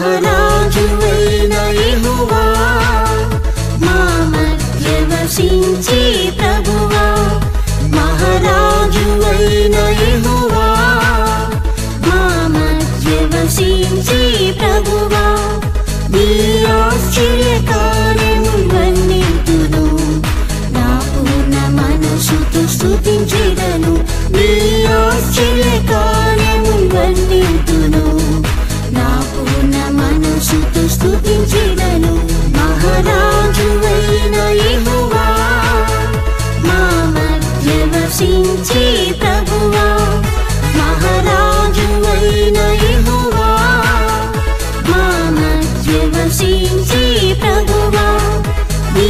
మహారాజువైన యెహోవా మా మధ్య వసించే ప్రభువా మహారాజువైన యెహోవా మా మధ్య వసించే ప్రభువా నీ ఆశ్చర్యకార్యములన్నింటిను నా పూర్ణ మనసుతో స్తుతించెదను నీ ఆశ్చర్యకార్యములన్నింటిను నా పూర్ణ మనసుతో స్తుతించెదను మహారాజువైన యెహోవా మా మధ్య వసించే ప్రభువా మహారాజువైన యెహోవా మా మధ్య వసించే ప్రభువా నీ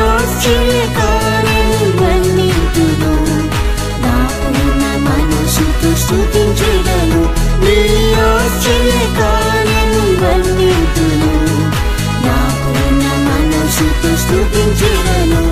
ఆశ్చర్యకార్యములన్నింటిను నా పూర్ణ మనసుతో స్తుతించెదను నీ ఆశ్చర్యకార్యములన్నింటిను నా పూర్ణ మనసుతో స్తుతించెదను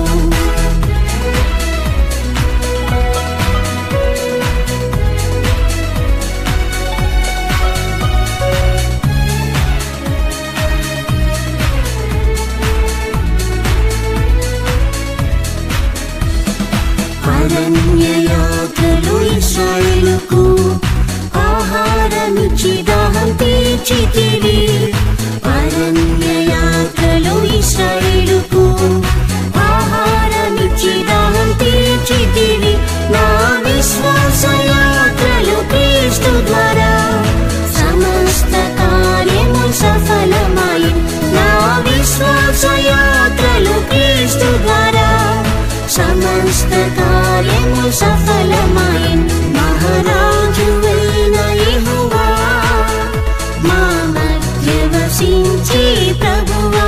అరణ్య యాత్రలు ఇస్రాయేలుకు ఆహారమిచ్చి దాహం తీర్చితివి అరణ్య యాత్రలు ఇస్రాయేలుకు ఆహారమిచ్చి దాహం తీర్చితివి నా విశ్వాస యాత్రలు క్రీస్తు ద్వారా సమస్త కార్యము సఫలమాయి నా విశ్వాస యాత్రలు క్రీస్తు ద్వారా సమస్త కార్యము సఫలమాయి మహారాజువైన యెహోవా మా మధ్య వసించే ప్రభువా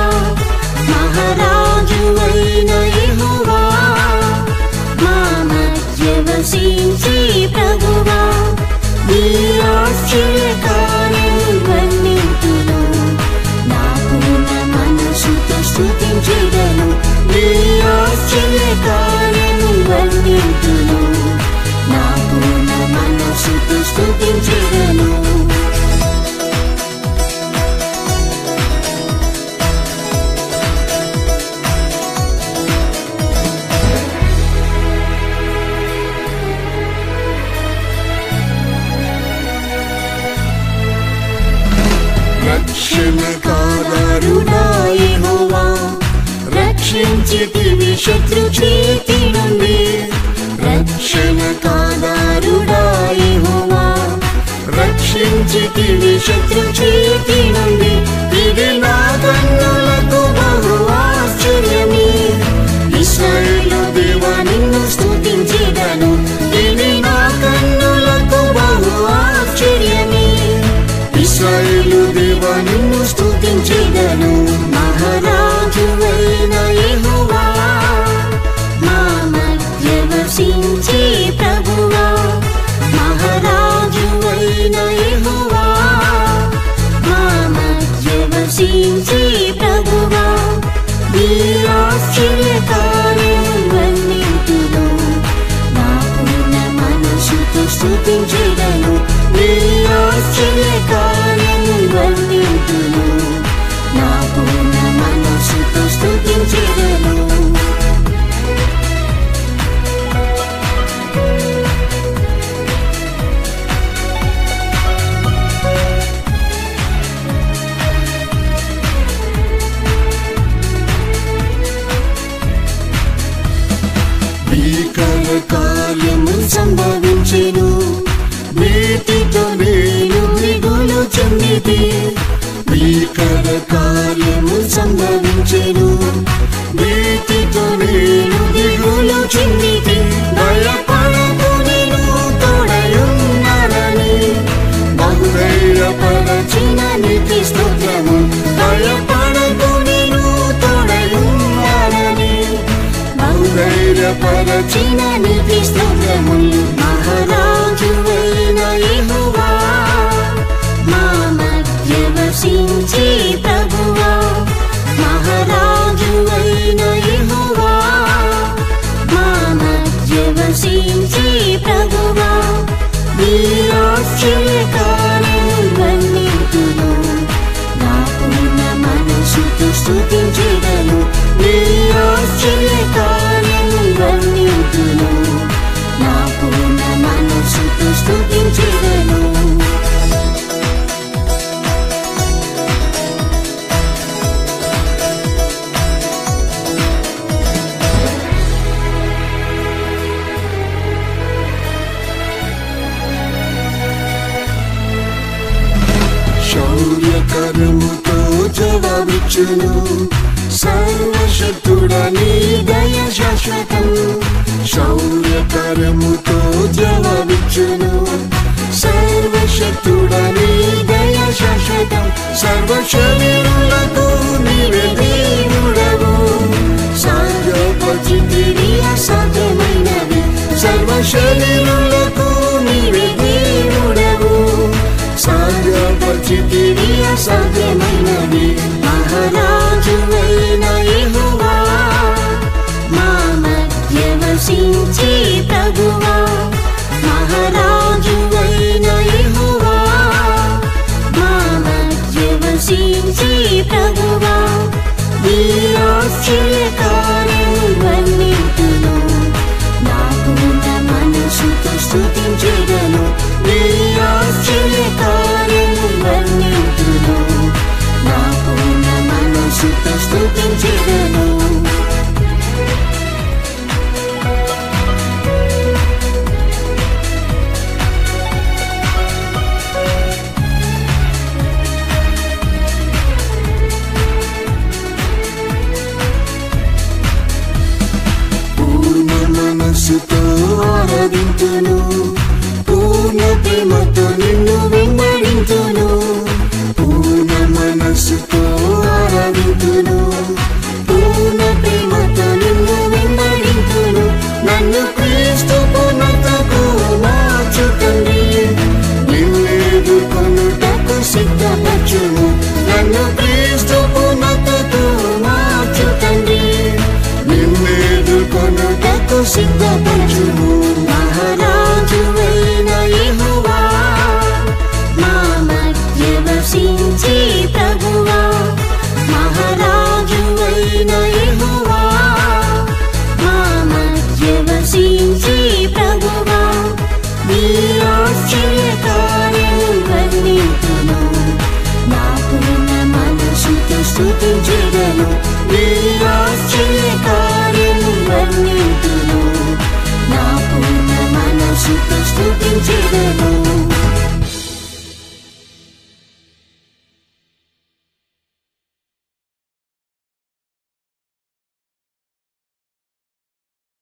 మహారాజువైన యెహోవా మా మధ్య వసించే ప్రభువా నీ ఆశ్చర్యకార్యములన్నింటిను నా పూర్ణ మనసుతో స్తుతించెదను నీ ఆశ్చర్యకార్యములన్నింటిను నా పూర్ణ మనసుతో స్తుతించెదను రక్షణ కాదారుడా యెహోవా రక్షించితివి శత్రు చేతి నుండి రక్షణ కాదారుడా యెహోవా రక్షించితివి శత్రు చేతి నుండి ఇది నా కన్నులకు బహు ఆశ్చర్యమే ఇస్రాయేలు దేవా నిన్ను స్తుతించెదను ఇది నా కన్నులకు బహు ఆశ్చర్యమే ఇస్రాయేలు దేవా నిన్ను స్తుతించెదను మహారాజువైన యెహోవా మా మధ్య వసించే ప్రభువా మహారాజువైన యెహోవా మా మధ్య వసించే ప్రభువా నీ ఆశ్చర్యకార్యములన్నింటిను నా పూర్ణ మనసుతో స్తుతించెదను నీ ఆశ్చర్యకార్యములన్నింటిను నా పూర్ణ మనసుతో స్తుతించెదను భీకర కార్యము సంభవించెను నీతితో నేను దిగులు చెందితి భీకర కార్యము సంభవించెను నీతితో నేను దిగులు చెందితి భయపడకు నేను తోడయున్నానని బహుధైర్యపరచిన నీతి స్తోత్రము భయపడకు నేను తోడయున్నానని బహుధైర్యపరచిన నీతి స్తోత్రములు మహారాజువైన యెహోవా మా మధ్య వసించే ప్రభువా మహారాజువైన యెహోవా మా మధ్య వసించే ప్రభువా నీ ఆశ్చర్యకార్యములన్నింటిను నా జలవిచ్చును సర్వశక్తుడని దయ శాశ్వతం శౌర్యకరముతో జలవిచ్చును సర్వశక్తుడని దయ శాశ్వతం సర్వశరీరులకు నీవే దేవుడవు సాధ్యపరిచితివి అసాధ్యమైనవి సర్వశరీరులకు నీవే దేవుడవు సాధ్యపరిచితివి అసాధ్యమైనవి మహారాజువైన యెహోవా మా మధ్య వసించే ప్రభువా మహారాజువైన యెహోవా మా మధ్య వసించే ప్రభువా నీ ఆశ్చర్యకార్యము వర్ణింతును నాకున్న మనసుతో స్తుతించెదను నీ ఆశ్చర్యకార్యము వర్ణింతును నాకున్న మనసుతో స్తుతించెదను పూర్ణ మనస్సుతో ఆరాధింతును పూర్ణ ప్రేమతో నిన్ను వెంబడింతును పూర్ణ మనస్సుతో ఆరాధింతును పూర్ణ ప్రేమతో నిన్ను వెంబడింతును నన్ను క్రీస్తు పూర్ణతకు మార్చు తండ్రి నిన్నేదు కొనుటకు సిద్ధపరచును నన్ను క్రీస్తు పూర్ణతకు మార్చు తండ్రి నిన్నేదు కొనుటకు సిద్ధపరచును